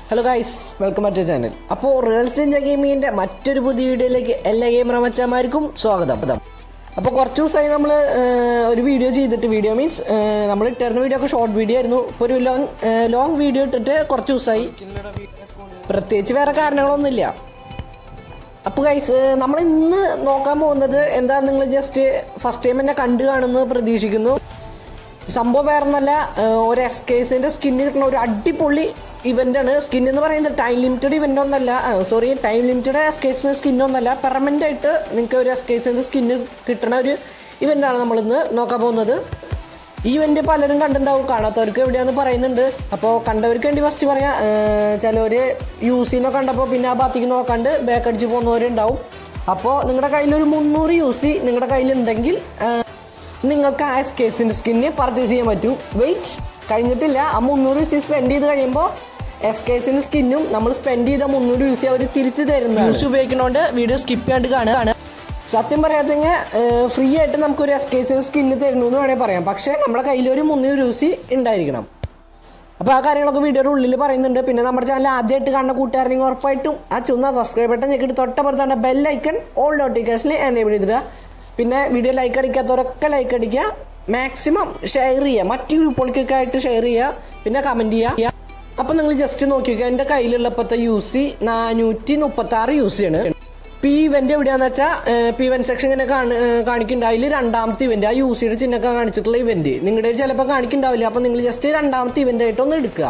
hello guys welcome back to channel അപ്പോൾ Reals India ഗെയിമിങ്ങിൻ്റെ മറ്റൊരു പുതിയ വീഡിയോയിലേക്ക് എല്ലാ ഗെയിമർ മച്ചന്മാർക്കും സ്വാഗതം അപ്പോൾ കുറച്ച് ദിവസമായി നമ്മൾ ഒരു വീഡിയോ ചെയ്തിട്ട് വീഡിയോ മീൻസ് നമ്മൾ ഇട്ടിരുന്ന വീഡിയോ ഒക്കെ ഷോർട്ട് വീഡിയോ ആയിരുന്നു ഇപ്പോൾ ഒരു ലോങ് ലോങ് വീഡിയോ ഇട്ടിട്ട് കുറച്ച് ദിവസമായി പ്രത്യേകിച്ച് വേറെ കാരണങ്ങളൊന്നുമില്ല അപ്പോൾ ഗൈസ് നമ്മൾ ഇന്ന് നോക്കാൻ പോകുന്നത് എന്താ നിങ്ങൾ ജസ്റ്റ് ഫസ്റ്റ് ടൈം എന്നെ കണ്ടു കാണുന്നു പ്രതീക്ഷിക്കുന്നു സംഭവം വേറെ ഒന്നല്ല ഒരു എസ് കേസിൻ്റെ സ്കിന്ന് കിട്ടുന്ന ഒരു അടിപൊളി ഇവൻ്റാണ് സ്കിൻ എന്ന് പറയുന്നത് ടൈം ലിമിറ്റഡ് ഇവൻ്റ് ഒന്നല്ല സോറി ടൈം ലിമിറ്റഡ് എസ് കേസിൻ്റെ സ്കിന്നൊന്നല്ല പെർമനൻ്റ് ആയിട്ട് നിങ്ങൾക്ക് ഒരു എസ് കേസിൻ്റെ സ്കിന്ന് കിട്ടുന്ന ഒരു ഇവൻ്റാണ് നമ്മളിന്ന് നോക്കാൻ പോകുന്നത് ഈ ഇവൻ്റ് പലരും കണ്ടിട്ടുണ്ടാവും കാണാത്തവർക്ക് എവിടെയാണെന്ന് പറയുന്നുണ്ട് അപ്പോൾ കണ്ടവർക്ക് വേണ്ടി ഫസ്റ്റ് പറയാം ചിലവർ യൂസ് ചെയ്യുന്ന കണ്ടപ്പോൾ പിന്നെ ആ ഭാഗത്തേക്ക് നോക്കാണ്ട് ബാക്ക് അടിച്ച് പോകുന്നവരുണ്ടാവും അപ്പോൾ നിങ്ങളുടെ കയ്യിലൊരു മുന്നൂറ് യൂസ് സി നിങ്ങളുടെ കയ്യിലുണ്ടെങ്കിൽ നിങ്ങൾക്ക് ആ എസ് കേസിൻ്റെ സ്കിന്ന് പർച്ചേസ് ചെയ്യാൻ പറ്റും വെയിറ്റ് കഴിഞ്ഞിട്ടില്ല ആ മുന്നൂറ് യൂസ് സ്പെൻഡ് ചെയ്ത് കഴിയുമ്പോൾ എസ് കേസിൻ്റെ സ്കിന്നും നമ്മൾ സ്പെൻഡ് ചെയ്ത മുന്നൂറ് യൂസ് അവർ തിരിച്ച് തരുന്ന യൂസ് ഉപയോഗിക്കുന്നതുകൊണ്ട് വീഡിയോ സ്കിപ്പ് ചെയ്യാണ്ട് കാണുക സത്യം പറയാച്ചെങ്കിൽ ഫ്രീ ആയിട്ട് നമുക്കൊരു എസ് കേസിൻ്റെ സ്കിന്ന് തരുന്നു എന്ന് വേണമെങ്കിൽ പറയാം പക്ഷേ നമ്മുടെ കയ്യിൽ ഒരു മുന്നൂറ് യൂസ് ഉണ്ടായിരിക്കണം അപ്പോൾ ആ കാര്യങ്ങളൊക്കെ വീഡിയോയുടെ ഉള്ളിൽ പറയുന്നുണ്ട് പിന്നെ നമ്മുടെ ചാനൽ ആദ്യമായിട്ട് കാണുന്ന കൂട്ടുകാരനെങ്കിൽ ഉറപ്പായിട്ടും ആ ചുന്ന സബ്സ്ക്രൈബ് ബട്ടൺ ഞെക്കിട്ട് തൊട്ടപ്പുറത്താണ് ബെൽ ഐക്കൺ ഓൾ നോട്ടിഫിക്കേഷനിൽ എനേബിൾ ചെയ്തിടുക പിന്നെ വീഡിയോ ലൈക്ക് അടിക്കാത്തവരൊക്കെ ലൈക്ക് അടിക്കുക മാക്സിമം ഷെയർ ചെയ്യുക മറ്റു ഗ്രൂപ്പുകൾക്കൊക്കെ ആയിട്ട് ഷെയർ ചെയ്യുക പിന്നെ കമൻറ്റ് ചെയ്യുക അപ്പം നിങ്ങൾ ജസ്റ്റ് നോക്കിക്കുക എൻ്റെ കയ്യിലുള്ള ഇപ്പോഴത്തെ യു സി നാനൂറ്റി മുപ്പത്തി ആറ് യു സി ആണ് പി ഇവൻ്റ് എവിടെയാണെന്ന് വെച്ചാൽ പി ഇവൻ സെക്ഷൻ ഇങ്ങനെ കാണി കാണിക്കുന്നുണ്ട് അതിൽ രണ്ടാമത്തെ ഇവൻ്റ് ആ യു സിയുടെ ചിഹ്നമൊക്കെ കാണിച്ചിട്ടുള്ള ഇവൻ്റ് നിങ്ങളുടെ ചിലപ്പോൾ കാണിക്കുന്നുണ്ടാവില്ല അപ്പം നിങ്ങൾ ജസ്റ്റ് രണ്ടാമത്തെ ഇവൻ്റ് ആയിട്ടൊന്ന് എടുക്കുക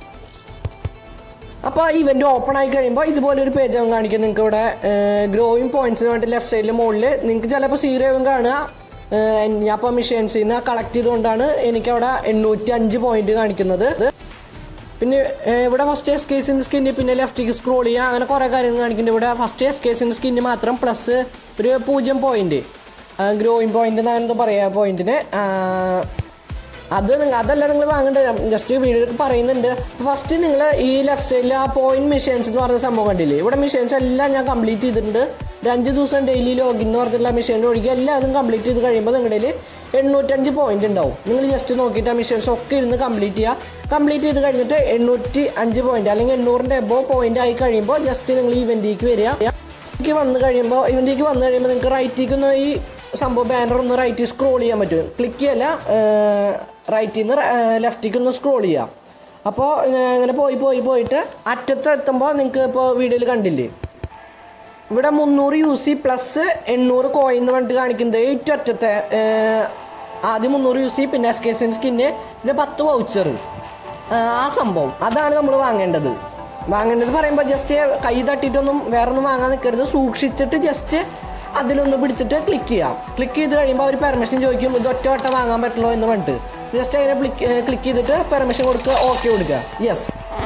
അപ്പോൾ ഇവൻ്റ് ഓപ്പൺ ആയി കഴിയുമ്പോൾ ഇതുപോലെ ഒരു പേജ് ആവും കാണിക്കുക നിങ്ങൾക്ക് ഇവിടെ ഗ്രോയിങ് പോയിന്റ്സിന് വേണ്ടി ലെഫ്റ്റ് സൈഡിൽ മുകളിൽ നിങ്ങൾക്ക് ചിലപ്പോൾ സീറോ ആവും കാണുക ഞാൻ ഇപ്പോൾ മിഷൻസിൽ നിന്ന് കളക്ട് ചെയ്തുകൊണ്ടാണ് എനിക്കവിടെ എണ്ണൂറ്റി അഞ്ച് പോയിന്റ് കാണിക്കുന്നത് പിന്നെ ഇവിടെ ഫസ്റ്റ് എസ് കേസിൻ്റെ സ്കിന്ന് പിന്നെ ലെഫ്റ്റിക്ക് സ്ക്രോൾ ചെയ്യുക അങ്ങനെ കുറേ കാര്യങ്ങൾ കാണിക്കുന്നുണ്ട് ഇവിടെ ഫസ്റ്റ് എസ് കേസിൻ്റെ സ്കിന്ന് മാത്രം പ്ലസ് ഒരു പൂജ്യം പോയിന്റ് ഗ്രോയിങ് പോയിന്റ് എന്നാണ് എന്താ പറയുക പോയിന്റിന് അത് നിങ്ങൾ അതല്ല നിങ്ങൾ വാങ്ങേണ്ടത് ജസ്റ്റ് വീഡിയോയിൽ പറയുന്നുണ്ട് ഫസ്റ്റ് നിങ്ങൾ ഈ ലെഫ്റ്റ് സൈഡിൽ ആ പോയിന്റ് മിഷൻസ് എന്ന് പറഞ്ഞ സംഭവം കണ്ടില്ലേ ഇവിടെ മിഷൻസ് എല്ലാം ഞാൻ കംപ്ലീറ്റ് ചെയ്തിട്ടുണ്ട് ഒരു അഞ്ച് ദിവസം ഡെയിലി ലോഗിൻ എന്ന് പറഞ്ഞിട്ടുള്ള മിഷൻ ഒഴികെ എല്ലാതും കംപ്ലീറ്റ് ചെയ്ത് കഴിയുമ്പോൾ നിങ്ങളുടെ എണ്ണൂറ്റഞ്ച് പോയിന്റ് ഉണ്ടാവും നിങ്ങൾ ജസ്റ്റ് നോക്കിയിട്ട് ആ മിഷൻസ് ഒക്കെ ഇരുന്ന് കംപ്ലീറ്റ് ചെയ്യുക കംപ്ലീറ്റ് ചെയ്ത് കഴിഞ്ഞിട്ട് എണ്ണൂറ്റി അഞ്ച് പോയിന്റ് അല്ലെങ്കിൽ എണ്ണൂറിൻ്റെ എബോ പോയിന്റ് ആയി കഴിയുമ്പോൾ ജസ്റ്റ് നിങ്ങൾ ഇവൻറ്റിലേക്ക് വരിക ഇവൻറ്റിലേക്ക് വന്നു കഴിയുമ്പോൾ ഇവൻറ്റിലേക്ക് വന്നു കഴിയുമ്പോൾ നിങ്ങൾക്ക് റൈറ്റിലേക്ക് ഒന്ന് ഈ സംഭവം ബാനർ ഒന്ന് റൈറ്റ് സ്ക്രോൾ ചെയ്യാൻ പറ്റും ക്ലിക്ക് ചെയ്യല്ല റൈറ്റിൽ നിന്ന് ലെഫ്റ്റിലേക്ക് ഒന്ന് സ്ക്രോൾ ചെയ്യാം അപ്പോൾ ഇങ്ങനെ പോയി പോയി പോയിട്ട് അറ്റത്ത് എത്തുമ്പോൾ നിങ്ങൾക്ക് ഇപ്പോൾ വീഡിയോയിൽ കണ്ടില്ലേ ഇവിടെ മുന്നൂറ് യു സി പ്ലസ് എണ്ണൂറ് കോയിൻ എന്ന് പറഞ്ഞിട്ട് കാണിക്കുന്നത് ഏറ്റവും അറ്റത്തെ ആദ്യം മുന്നൂറ് യു സി പിന്നെ എസ് കെ എൻ സ്കിന്ന് പിന്നെ പത്ത് വൗച്ചർ ആ സംഭവം അതാണ് നമ്മൾ വാങ്ങേണ്ടത് വാങ്ങേണ്ടത് പറയുമ്പോൾ ജസ്റ്റ് കൈ തട്ടിയിട്ടൊന്നും വേറെ ഒന്നും വാങ്ങാൻ നിൽക്കരുത് സൂക്ഷിച്ചിട്ട് ജസ്റ്റ് അതിലൊന്ന് പിടിച്ചിട്ട് ക്ലിക്ക് ചെയ്യാം ക്ലിക്ക് ചെയ്ത് കഴിയുമ്പോൾ അവർ പെർമിഷൻ ചോദിക്കും ഇത് ഒറ്റ വട്ടം വാങ്ങാൻ പറ്റുള്ളൂ എന്ന് പറഞ്ഞിട്ട് ജസ്റ്റ് അതിനെ ക്ലിക്ക് ചെയ്തിട്ട് പെർമിഷൻ കൊടുക്കുക ഓക്കെ കൊടുക്കുക യെസ്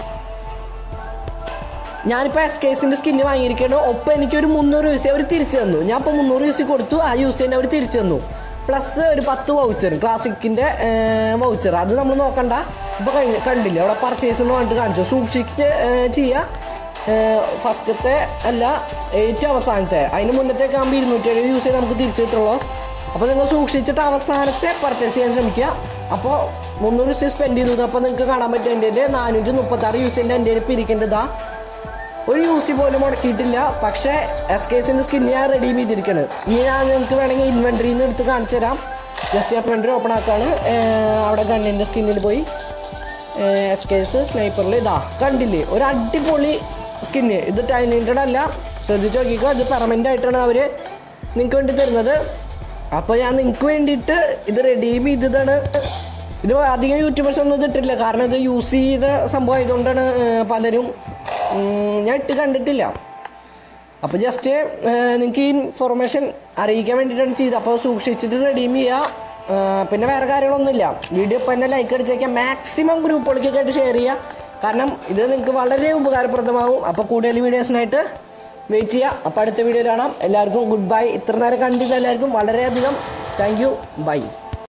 ഞാനിപ്പോൾ എസ് കേസിൻ്റെ സ്കിന്ന് വാങ്ങിയിരിക്കുകയാണ് ഒപ്പം എനിക്കൊരു മുന്നൂറ് യൂസ് അവർ തിരിച്ചു തന്നു ഞാൻ ഇപ്പോൾ മുന്നൂറ് യൂസ് കൊടുത്തു ആ യൂസ് തന്നെ അവർ തിരിച്ചു തന്നു പ്ലസ് ഒരു പത്ത് വൗച്ചർ ക്ലാസിക്കിൻ്റെ വൗച്ചർ അത് നമ്മൾ നോക്കണ്ട ഇപ്പോൾ കഴിഞ്ഞ് കണ്ടില്ല അവിടെ പർച്ചേസ് എന്ന് പറഞ്ഞിട്ട് കാണിച്ചു സൂക്ഷിച്ച് ചെയ്യുക ഫസ്റ്റത്തെ അല്ല ഏറ്റവും അവസാനത്തെ അതിന് മുന്നത്തേക്ക് ആകുമ്പോൾ ഇരുന്നൂറ്റി ഏഴ് യൂസ് ചെയ്ത് നമുക്ക് തിരിച്ചു കിട്ടുള്ളൂ അപ്പോൾ നിങ്ങൾ സൂക്ഷിച്ചിട്ട് അവസാനത്തെ പർച്ചേസ് ചെയ്യാൻ ശ്രമിക്കുക അപ്പോൾ മുന്നൂറ് യൂസ് സ്പെൻഡ് ചെയ്തു അപ്പോൾ നിങ്ങൾക്ക് കാണാൻ പറ്റും എൻ്റെ നാനൂറ്റി മുപ്പത്താറ് യൂസിൻ്റെ എൻ്റെ പിരിക്കേണ്ടതാ ഒരു യൂസി പോലും മുടക്കിയിട്ടില്ല പക്ഷേ എസ് കേസിൻ്റെ സ്കിൻ ഞാൻ റെഡീം ചെയ്തിരിക്കുകയാണ് ഇനി ഞാൻ നിങ്ങൾക്ക് വേണമെങ്കിൽ ഇൻവെൻട്രിയിൽ നിന്ന് എടുത്ത് കാണിച്ചു തരാം ജസ്റ്റ് ഇൻവെൻട്രി ഓപ്പൺ ആക്കാണ് അവിടെ ഗണ്ണിൻ്റെ സ്കിന്നിൽ പോയി എസ് കേസ് സ്നൈപ്പറിൽ ഇതാ കണ്ടില്ലേ ഒരു അടിപൊളി സ്കിന്ന് ഇത് ടൈലിൻറ്റഡ് അല്ല ശ്രദ്ധിച്ച് നോക്കിക്കോ ഇത് പെർമനൻ്റ് ആയിട്ടാണ് അവർ നിങ്ങൾക്ക് വേണ്ടി തരുന്നത് അപ്പോൾ ഞാൻ നിങ്ങൾക്ക് വേണ്ടിയിട്ട് ഇത് റെഡീം ചെയ്തതാണ് ഇത് അധികം യൂട്യൂബേഴ്സ് ഒന്നും ഇതിട്ടില്ല കാരണം ഇത് യൂസ് ചെയ്യുന്ന സംഭവം ആയതുകൊണ്ടാണ് പലരും ഞാൻ ഇട്ട് കണ്ടിട്ടില്ല അപ്പോൾ ജസ്റ്റ് നിങ്ങൾക്ക് ഈ ഇൻഫർമേഷൻ അറിയിക്കാൻ വേണ്ടിയിട്ടാണ് ചെയ്തത് അപ്പോൾ സൂക്ഷിച്ചിട്ട് റെഡീം ചെയ്യുക പിന്നെ വേറെ കാര്യങ്ങളൊന്നുമില്ല വീഡിയോ ഇപ്പോൾ തന്നെ ലൈക്ക് അടിച്ചേക്കാം മാക്സിമം ഗ്രൂപ്പുകൾക്കൊക്കെ ആയിട്ട് ഷെയർ ചെയ്യുക കാരണം ഇത് നിങ്ങൾക്ക് വളരെ ഉപകാരപ്രദമാകും അപ്പോൾ കൂടുതൽ വീഡിയോസിനായിട്ട് വെയിറ്റ് ചെയ്യുക അപ്പോൾ അടുത്ത വീഡിയോ കാണാം എല്ലാവർക്കും ഗുഡ് ബൈ ഇത്ര നേരം കണ്ടിട്ട് എല്ലാവർക്കും വളരെയധികം താങ്ക് യു ബൈ